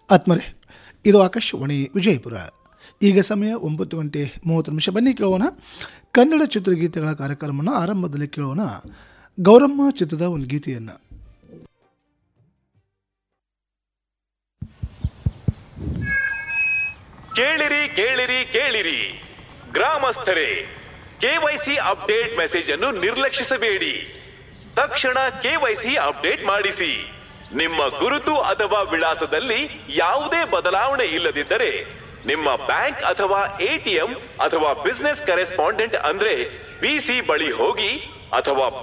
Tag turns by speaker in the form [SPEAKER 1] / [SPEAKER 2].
[SPEAKER 1] ಆತ್ಮರೆ ಇದು ಆಕಾಶವಾಣಿ ವಿಜಯಪುರ ಈಗ ಸಮಯ ಒಂಬತ್ತು ಗಂಟೆ ಮೂವತ್ತು ನಿಮಿಷ ಬನ್ನಿ ಕೇಳೋಣ ಕನ್ನಡ ಚಿತ್ರಗೀತೆಗಳ ಕಾರ್ಯಕ್ರಮವನ್ನು ಆರಂಭದಲ್ಲಿ ಕೇಳೋಣ ಗೌರಮ್ಮ ಚಿತ್ರದ ಒಂದು ಗೀತೆಯನ್ನು
[SPEAKER 2] ಕೇಳಿರಿ ಕೇಳಿರಿ ಕೇಳಿರಿ ಗ್ರಾಮಸ್ಥರೇ ಕೆವೈಸಿ ಅಪ್ಡೇಟ್ ಮೆಸೇಜ್ ಅನ್ನು ನಿರ್ಲಕ್ಷಿಸಬೇಡಿ ತಕ್ಷಣ ಕೆವೈಸಿ ಅಪ್ಡೇಟ್ ಮಾಡಿಸಿ ನಿಮ್ಮ ಗುರುತು ಅಥವಾ ವಿಳಾಸದಲ್ಲಿ ಯಾವುದೇ ಬದಲಾವಣೆ ಇಲ್ಲದಿದ್ದರೆ ನಿಮ್ಮ ಬ್ಯಾಂಕ್ ಅಥವಾ ಎಟಿಎಂ ಅಥವಾ ಬಿಸ್ನೆಸ್ ಕರೆಸ್ಪಾಂಡೆಂಟ್ ಅಂದ್ರೆ ಬಿಸಿ ಬಳಿ ಹೋಗಿ ಅಥವಾ